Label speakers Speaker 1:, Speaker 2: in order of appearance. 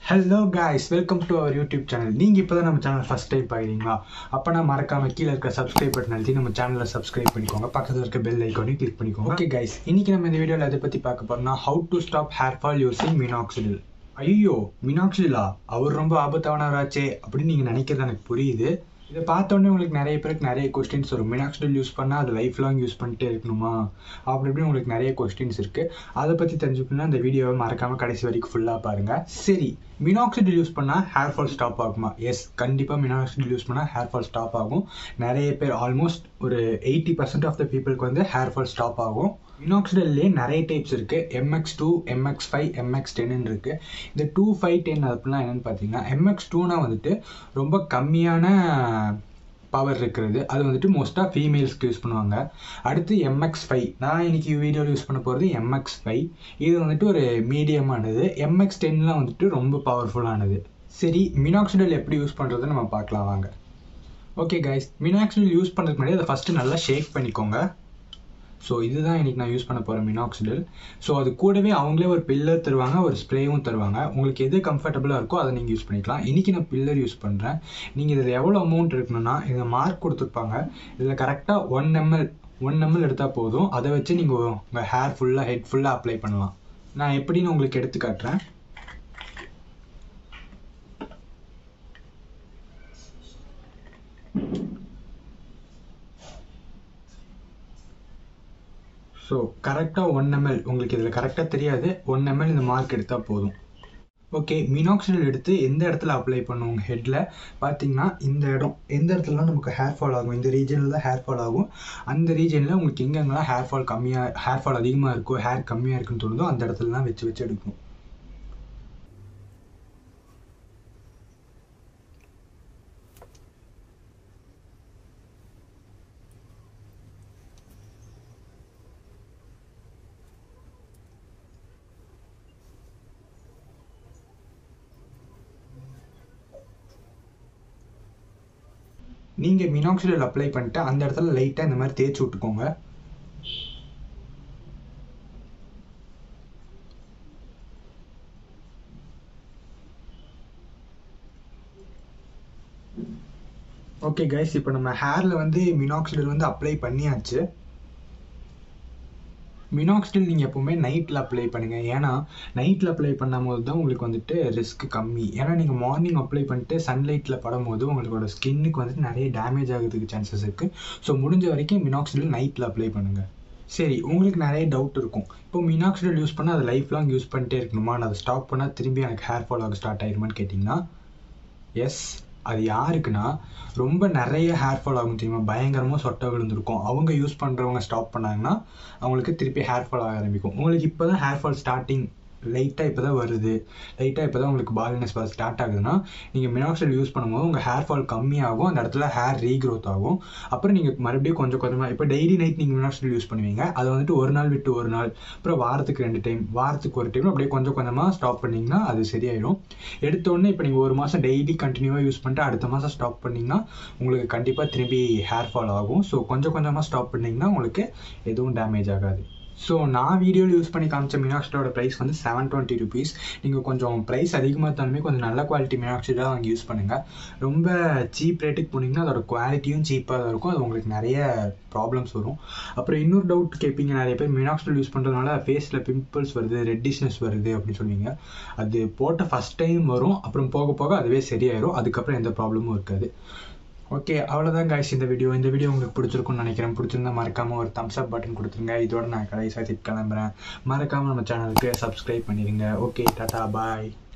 Speaker 1: hello guys welcome to our YouTube channel நீங்கள் இப்போ தான் நம்ம சேனல் ஃபஸ்ட் டைம் பார்க்குறீங்களா அப்போனா மறக்காம கீழே இருக்க சப்ஸ்கிரைப் பட்டன் அழுத்தி நம்ம சேனலை சப்ஸ்கிரைப் பண்ணிக்கோங்க பக்கத்தில் இருக்க பெல் ஐக்கானையும் கிளிக் பண்ணிக்கோங்க ஓகே கைஸ் இன்னைக்கு நம்ம இந்த வீடியோவில் எதை பற்றி பார்க்க போறோம்னா how to stop hair fall using minoxidil ஐயோ மினாக்சிடிலா அவர் ரொம்ப ஆபத்தானவராச்சே அப்படின்னு நீங்கள் நினைக்கிறது எனக்கு புரியுது இதை பார்த்தோன்னே உங்களுக்கு நிறைய பேருக்கு நிறைய கொஸ்டின்ஸ் வரும் மினாக்சிடில் யூஸ் பண்ணால் அது லைஃப் லாங் யூஸ் பண்ணிட்டே இருக்கணுமா அப்படி இப்படி உங்களுக்கு நிறைய கொஸ்டின்ஸ் இருக்குது அதை பற்றி தெரிஞ்சுக்கணும்னா இந்த வீடியோவை மறக்காமல் கடைசி வரைக்கும் ஃபுல்லாக பாருங்கள் சரி மினாக்சிடில் யூஸ் பண்ணால் ஹேர் ஃபால் ஸ்டாப் ஆகுமா எஸ் கண்டிப்பாக மினாக்சிடில் யூஸ் பண்ணால் ஹேர் ஃபால் ஸ்டாப் ஆகும் நிறைய பேர் ஆல்மோஸ்ட் ஒரு எயிட்டி பர்சன்ட் ஆஃப் த பீப்புளுக்கு வந்து ஹேர் ஃபால் ஸ்டாப் ஆகும் மினாக்சிடல்லே நிறைய டைப்ஸ் இருக்குது MX two MX five MX டென்னு இருக்குது இந்த டூ ஃபைவ் டென் அப்படிலாம் என்னென்னு பார்த்தீங்கன்னா எம்எக்ஸ் டூனா வந்துட்டு ரொம்ப கம்மியான பவர் இருக்கிறது அது வந்துட்டு மோஸ்ட்டாக ஃபீமேல்ஸ்க்கு யூஸ் பண்ணுவாங்க அடுத்து எம்எக்ஸ் ஃபைவ் நான் இன்னைக்கு வீடியோவில் யூஸ் பண்ண போகிறது எம்எக்ஸ் ஃபைவ் இது வந்துட்டு ஒரு மீடியமானது எம்எக்ஸ் டென்லாம் வந்துட்டு ரொம்ப பவர்ஃபுல்லானது சரி மினாக்சிடல் எப்படி யூஸ் பண்ணுறதுன்னு நம்ம பார்க்கலாம் வாங்க ஓகே கைஸ் மினாக்சிடல் யூஸ் பண்ணுறதுக்கு முன்னாடி அதை ஃபஸ்ட்டு நல்லா ஷேக் பண்ணிக்கோங்க ஸோ இதுதான் இன்றைக்கி நான் யூஸ் பண்ண போகிறேன் மினாக்சிடல் ஸோ அது கூடவே அவங்களே ஒரு பில்லர் தருவாங்க ஒரு ஸ்ப்ரேவும் தருவாங்க உங்களுக்கு எது கம்ஃபர்டபுளாக இருக்கோ அதை நீங்கள் யூஸ் பண்ணிக்கலாம் இன்றைக்கி நான் பில்லர் யூஸ் பண்ணுறேன் நீங்கள் இதில் எவ்வளோ அமௌண்ட் இருக்கணும்னா இதில் மார்க் கொடுத்துருப்பாங்க இதில் கரெக்டாக ஒன் எம்எல் ஒன் எம்எல் எடுத்தால் போதும் அதை வச்சு நீங்கள் உங்கள் ஹேர் ஃபுல்லாக ஹெட் ஃபுல்லாக அப்ளை பண்ணலாம் நான் எப்படின்னு உங்களுக்கு எடுத்து காட்டுறேன் ஸோ கரெக்டாக ஒன் எம்எல் உங்களுக்கு இதில் கரெக்டாக தெரியாது ஒன் எம்எல் இந்த மார்க் எடுத்தால் போதும் ஓகே மினாக்சிடல் எடுத்து எந்த இடத்துல அப்ளை பண்ணுவோம் ஹெட்டில் பார்த்தீங்கன்னா இந்த இடம் எந்த இடத்துலலாம் நமக்கு ஹேர் ஃபால் ஆகும் இந்த ரீஜனில் தான் ஹேர் ஃபால் ஆகும் அந்த ரீஜனில் உங்களுக்கு எங்கெங்கெல்லாம் ஹேர் ஃபால் கம்மியாக ஹேர் ஃபால் அதிகமாக இருக்கோ ஹேர் கம்மியாக இருக்குன்னு தோணுதோ அந்த இடத்துலலாம் வச்சு வச்சு எடுக்கணும் நீங்கள் மினாக்சிடல் அப்ளை பண்ணிட்டு அந்த இடத்துல லைட்டாக இந்த மாதிரி தேய்ச்சி விட்டுக்கோங்க ஓகே கைஸ் இப்போ நம்ம ஹேரில் வந்து மினாக்சிடல் வந்து அப்ளை பண்ணியாச்சு மினாக்சிடில் நீங்கள் எப்போவுமே நைட்டில் அப்ளை பண்ணுங்கள் ஏன்னா நைட்டில் அப்ளை பண்ணும்போது தான் உங்களுக்கு வந்துட்டு ரிஸ்க் கம்மி ஏன்னா நீங்கள் மார்னிங் அப்ளை பண்ணிட்டு சன்லைட்டில் படும்போது உங்களோட ஸ்கின்னுக்கு வந்துட்டு நிறைய டேமேஜ் ஆகிறதுக்கு சான்சஸ் இருக்குது ஸோ முடிஞ்ச வரைக்கும் மினாக்சிடில் நைட்டில் அப்ளை பண்ணுங்கள் சரி உங்களுக்கு நிறைய டவுட் இருக்கும் இப்போ மினாக்சிடல் யூஸ் பண்ணால் அதை லைஃப் லாங் யூஸ் பண்ணிட்டே இருக்கணுமா நான் அதை ஸ்டாப் பண்ணால் திரும்பி எனக்கு ஹேர் ஃபால் ஆக ஸ்டார்ட் ஆயிருமான்னு கேட்டிங்கன்னா எஸ் அது யாருக்குன்னா ரொம்ப நிறைய ஹேர் ஃபால் ஆகும் தெரியுமா பயங்கரமாக சொட்டை விழுந்திருக்கும் அவங்க யூஸ் பண்ணுறவங்க ஸ்டாப் பண்ணாங்கன்னா அவங்களுக்கு திருப்பி ஹேர் ஃபால் ஆக ஆரம்பிக்கும் உங்களுக்கு இப்போ தான் ஹேர் ஃபால் ஸ்டார்டிங் லைட்டாக இப்போ தான் வருது லைட்டாக இப்போ தான் உங்களுக்கு பால்னஸ் வர ஸ்டார்ட் ஆகுதுன்னா நீங்கள் மினாக்சைல் யூஸ் பண்ணும்போது உங்கள் ஹேர் ஃபால் கம்மியாகும் அந்த இடத்துல ஹேர் ரீக்ரோத் ஆகும் அப்புறம் நீங்கள் மறுபடியும் கொஞ்சம் கொஞ்சமாக இப்போ டெய்லி நைட் நீங்கள் மினாக்சைல் யூஸ் பண்ணுவீங்க அதை வந்துட்டு ஒரு நாள் விட்டு ஒரு நாள் அப்புறம் வாரத்துக்கு ரெண்டு டைம் வாரத்துக்கு ஒரு டைம் அப்படியே கொஞ்சம் கொஞ்சமாக ஸ்டாப் பண்ணிங்கன்னா அது சரியாயிடும் எடுத்தோடனே இப்போ நீங்கள் ஒரு மாதம் டெய்லி கண்டினியூவாக யூஸ் பண்ணிட்டு அடுத்த மாதம் ஸ்டாப் பண்ணிங்கன்னா உங்களுக்கு கண்டிப்பாக திரும்பி ஹேர் ஃபால் ஆகும் ஸோ கொஞ்சம் கொஞ்சமாக ஸ்டாப் பண்ணிங்கன்னா உங்களுக்கு எதுவும் டேமேஜ் ஆகாது ஸோ நான் வீடியோவில் யூஸ் பண்ணி காமிச்ச மினாக்சிடோட ப்ரைஸ் வந்து செவன் டுவெண்ட்டி ருபீஸ் நீங்கள் கொஞ்சம் ப்ரைஸ் அதிகமாக இருந்தாலுமே கொஞ்சம் நல்ல குவாலிட்டி மினாக்சிடாக வாங்கி யூஸ் பண்ணுங்கள் ரொம்ப சீப் ரேட்டுக்கு போனீங்கன்னா அதோட குவாலிட்டியும் சீப்பாக தான் இருக்கும் அது உங்களுக்கு நிறைய ப்ராப்ளம்ஸ் வரும் அப்புறம் இன்னொரு டவுட் கேட்பீங்க நிறைய பேர் மினாக்சிடல் யூஸ் பண்ணுறதுனால ஃபேஸில் பிம்பிள்ஸ் வருது ரெட்டிஷ்னஸ் வருது அப்படின்னு சொல்லுவீங்க அது போட்ட ஃபஸ்ட் டைம் வரும் அப்புறம் போக போக அதுவே சரியாயிரும் அதுக்கப்புறம் எந்த ப்ராப்ளமும் இருக்காது ஓகே அவ்வளோதான் காய்ஸ் இந்த வீடியோ இந்த வீடியோ உங்களுக்கு பிடிச்சிருக்கும்னு நினைக்கிறேன் பிடிச்சிருந்தா மறக்காமல் ஒரு தம்ஸ் அப் பட்டன் கொடுத்துருங்க இதோட நான் கடைசியாக திட் கிளம்புறேன் மறக்காமல் நம்ம சேனலுக்கு சப்ஸ்கிரைப் பண்ணிடுங்க ஓகே டாட்டா பாய்